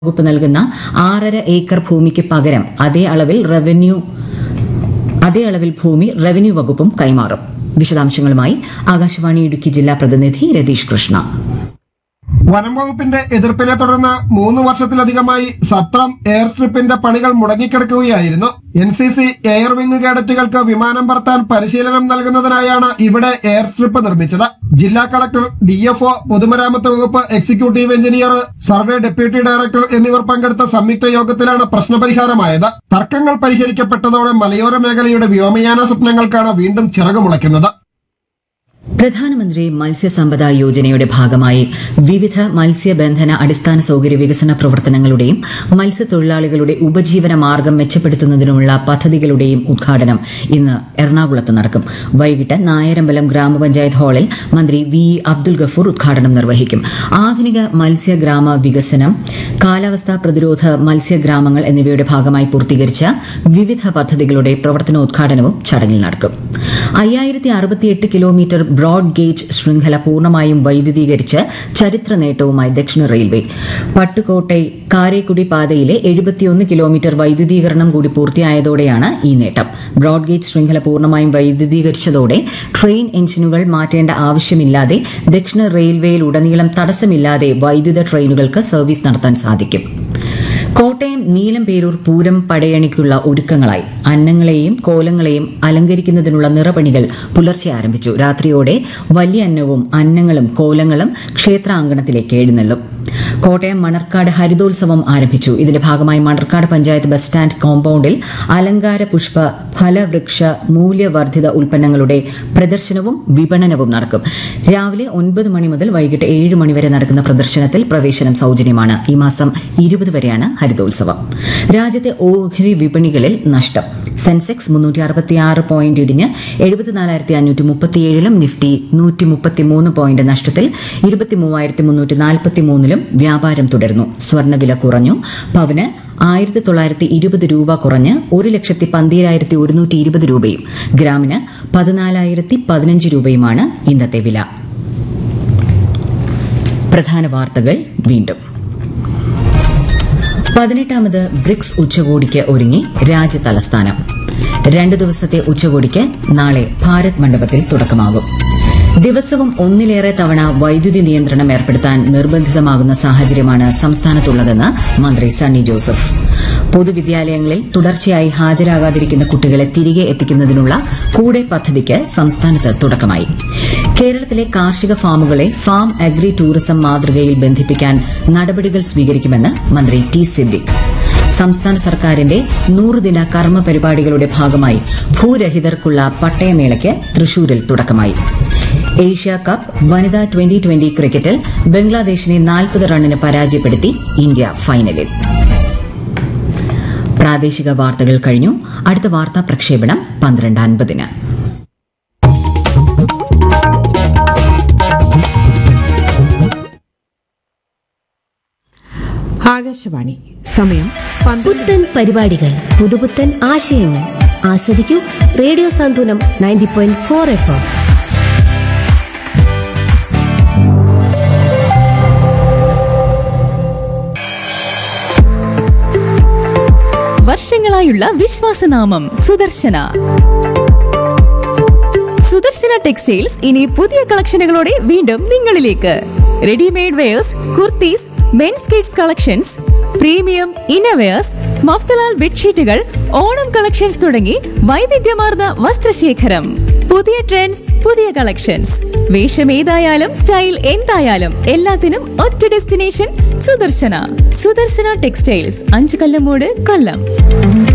വകുപ്പ് നൽകുന്ന ആറര ഏക്കർ ഭൂമിക്ക് പകരം അതേ അളവിൽ റവന്യൂ അതേ അളവിൽ ഭൂമി റവന്യൂ വകുപ്പും കൈമാറും വിശദാംശങ്ങളുമായി ആകാശവാണി ഇടുക്കി ജില്ലാ പ്രതിനിധി രതീഷ് കൃഷ്ണ വനം വകുപ്പിന്റെ എതിർപ്പിനെ തുടർന്ന് മൂന്ന് വർഷത്തിലധികമായി സത്രം എയർ സ്ട്രിപ്പിന്റെ പണികൾ മുടങ്ങിക്കിടക്കുകയായിരുന്നു N C C air wing കേഡറ്റുകൾക്ക് വിമാനം പറത്താൻ പരിശീലനം നൽകുന്നതിനായാണ് ഇവിടെ എയർ സ്ട്രിപ്പ് നിർമ്മിച്ചത് ജില്ലാ കളക്ടർ ഡി എഫ് ഒ പൊതുമരാമത്ത് വകുപ്പ് executive engineer survey deputy director എന്നിവർ പങ്കെടുത്ത സംയുക്ത യോഗത്തിലാണ് പ്രശ്നപരിഹാരമായത് തർക്കങ്ങൾ പരിഹരിക്കപ്പെട്ടതോടെ മലയോര മേഖലയുടെ വ്യോമയാന സ്വപ്നങ്ങൾക്കാണ് വീണ്ടും ചിറകുമുളയ്ക്കുന്നത് പ്രധാനമന്ത്രി മത്സ്യസമ്പദ യോജനയുടെ ഭാഗമായി വിവിധ മത്സ്യബന്ധന അടിസ്ഥാന സൌകര്യ വികസന പ്രവർത്തനങ്ങളുടെയും മത്സ്യത്തൊഴിലാളികളുടെ ഉപജീവന മാർഗം മെച്ചപ്പെടുത്തുന്നതിനുമുള്ള പദ്ധതികളുടെയും ഉദ്ഘാടനം ഇന്ന് എറണാകുളത്ത് നടക്കും വൈകിട്ട് നായരമ്പലം ഗ്രാമപഞ്ചായത്ത് ഹാളിൽ മന്ത്രി വി ഇ അബ്ദുൽ ഗഫൂർ ഉദ്ഘാടനം നിർവഹിക്കും ആധുനിക മത്സ്യഗ്രാമ വികസനം കാലാവസ്ഥാ പ്രതിരോധ മത്സ്യഗ്രാമങ്ങൾ എന്നിവയുടെ ഭാഗമായി പൂർത്തീകരിച്ച വിവിധ പദ്ധതികളുടെ പ്രവർത്തനോദ്ഘാടനവും ചടങ്ങിൽ നടക്കും അയ്യായിരത്തി അറുപത്തിയെട്ട് കിലോമീറ്റർ ബ്രോഡ് ഗേജ് ശൃംഖല പൂർണ്ണമായും വൈദ്യുതീകരിച്ച് ചരിത്ര നേട്ടവുമായി ദക്ഷിണ റെയിൽവേ പട്ടുകോട്ടൈ കാരേക്കുടി പാതയിലെ എഴുപത്തിയൊന്ന് കിലോമീറ്റർ വൈദ്യുതീകരണം കൂടി പൂർത്തിയായതോടെയാണ് ഈ നേട്ടം ബ്രോഡ് ഗേജ് ശൃംഖല പൂർണ്ണമായും വൈദ്യുതീകരിച്ചതോടെ ട്രെയിൻ എഞ്ചിനുകൾ മാറ്റേണ്ട ആവശ്യമില്ലാതെ ദക്ഷിണ റെയിൽവേയിലുടനീളം തടസ്സമില്ലാതെ വൈദ്യുത ട്രെയിനുകൾക്ക് സർവീസ് നടത്താൻ സാധിക്കും കോട്ടയം നീലംപേരൂർ പൂരം പടയണിക്കുള്ള ഒരുക്കങ്ങളായി അന്നങ്ങളെയും കോലങ്ങളെയും അലങ്കരിക്കുന്നതിനുള്ള നിറപണികൾ പുലർച്ചെ ആരംഭിച്ചു രാത്രിയോടെ വലിയ അന്നവും അന്നങ്ങളും കോലങ്ങളും ക്ഷേത്രാങ്കണത്തിലേക്ക് എഴുന്നള്ളും കോട്ടയം മണർക്കാട് ഹരിതോത്സവം ആരംഭിച്ചു ഇതിന്റെ ഭാഗമായി മണർക്കാട് പഞ്ചായത്ത് ബസ് സ്റ്റാൻഡ് കോമ്പൌണ്ടിൽ അലങ്കാര പുഷ്പ ഫലവൃക്ഷ മൂല്യവർദ്ധിത ഉൽപ്പന്നങ്ങളുടെ പ്രദർശനവും വിപണനവും നടക്കും രാവിലെ ഒൻപത് മണി മുതൽ വൈകിട്ട് ഏഴ് മണി വരെ നടക്കുന്ന പ്രദർശനത്തിൽ പ്രവേശനം സൌജന്യമാണ് ഈ മാസം ഇരുപത് വരെയാണ് ഹരിതോത്സവം രാജ്യത്തെ ഓഹരി വിപണികളിൽ നഷ്ടം സെൻസെക്സ് മുന്നൂറ്റി അറുപത്തിയാറ് പോയിന്റ് ഇടിഞ്ഞ് എഴുപത്തിനാലായിരത്തി അഞ്ഞൂറ്റി മുപ്പത്തിയേഴിലും നിഫ്റ്റി നൂറ്റി മുപ്പത്തിമൂന്ന് പോയിന്റ് നഷ്ടത്തിൽ ഇരുപത്തിമൂവായിരത്തി മുന്നൂറ്റി നാൽപ്പത്തി മൂന്നിലും വ്യാപാരം തുടരുന്നു സ്വർണ്ണവില കുറഞ്ഞു പവന് ആയിരത്തി തൊള്ളായിരത്തി ഇരുപത് രൂപ കുറഞ്ഞ് ഒരു ലക്ഷത്തി പന്തീരായിരത്തി ഒരുന്നൂറ്റി ഇരുപത് രൂപയും ഗ്രാമിന് പതിനാലായിരത്തി പതിനഞ്ച് രൂപയുമാണ് ഇന്നത്തെ വില പ്രധാന വാർത്തകൾ വീണ്ടും പതിനെട്ടാമത് ബ്രിക്സ് ഉച്ചകോടിക്ക് ഒരുങ്ങി രാജ്യതലസ്ഥാനം രണ്ടു ദിവസത്തെ ഉച്ചകോടിക്ക് നാളെ ഭാരത് മണ്ഡപത്തിൽ തുടക്കമാകും ദിവസവും ഒന്നിലേറെ തവണ വൈദ്യുതി നിയന്ത്രണം ഏർപ്പെടുത്താൻ നിർബന്ധിതമാകുന്ന സാഹചര്യമാണ് സംസ്ഥാനത്തുള്ളതെന്ന് മന്ത്രി സണ്ണി ജോസഫ് പൊതുവിദ്യാലയങ്ങളിൽ തുടർച്ചയായി ഹാജരാകാതിരിക്കുന്ന കുട്ടികളെ തിരികെ എത്തിക്കുന്നതിനുള്ള കൂടെ പദ്ധതിക്ക് സംസ്ഥാനത്ത് തുടക്കമായി കേരളത്തിലെ കാർഷിക ഫാമുകളെ ഫാം അഗ്രി ടൂറിസം മാതൃകയിൽ ബന്ധിപ്പിക്കാൻ നടപടികൾ സ്വീകരിക്കുമെന്ന് മന്ത്രി ടി സിദ്ദിഖ് സംസ്ഥാന സർക്കാരിന്റെ നൂറുദിന കർമ്മ പരിപാടികളുടെ ഭാഗമായി ഭൂരഹിതർക്കുള്ള പട്ടയമേളയ്ക്ക് തൃശൂരിൽ തുടക്കമായി ഏഷ്യ കപ്പ് വനിതാ ട്വന്റി ട്വന്റി ക്രിക്കറ്റിൽ ബംഗ്ലാദേശിനെ നാൽപ്പത് റണ്ണിന് പരാജയപ്പെടുത്തി ഇന്ത്യ ഫൈനലിൽ പ്രാദേശിക വാർത്തകൾ കഴിഞ്ഞു അടുത്ത വാർത്താ പ്രക്ഷേപണം പന്ത്രണ്ട് അൻപതിന് ആകാശവാണി സമയം പന്ത്രണ്ട് പുത്തൻ പരിപാടികൾ പുതുപുത്തൻ ആശയങ്ങൾ ആസ്വദിക്കൂ radio Santhwanam ninety point four F M വർഷങ്ങളായുള്ള വിശ്വാസനാമം സുദർശന സുദർശന ടെക്സ്റ്റൈൽസ് ഇനി പുതിയ കളക്ഷനുകളോടെ വീണ്ടും നിങ്ങളിലേക്ക് readymade wears kurtis men's kids collections premium innerwears Mafatlal ബെഡ്ഷീറ്റുകൾ ഓണം കളക്ഷൻസ് തുടങ്ങി വൈവിധ്യമാർന്ന വസ്ത്രശേഖരം പുതിയ ട്രെൻഡ്സ് പുതിയ കളക്ഷൻസ് വേഷം ഏതായാലും സ്റ്റൈൽ എന്തായാലും എല്ലാത്തിനും ഒറ്റ ഡെസ്റ്റിനേഷൻ സുദർശന സുദർശന ടെക്സ്റ്റൈൽസ് അഞ്ചു കല്ലമൂട് കൊല്ലം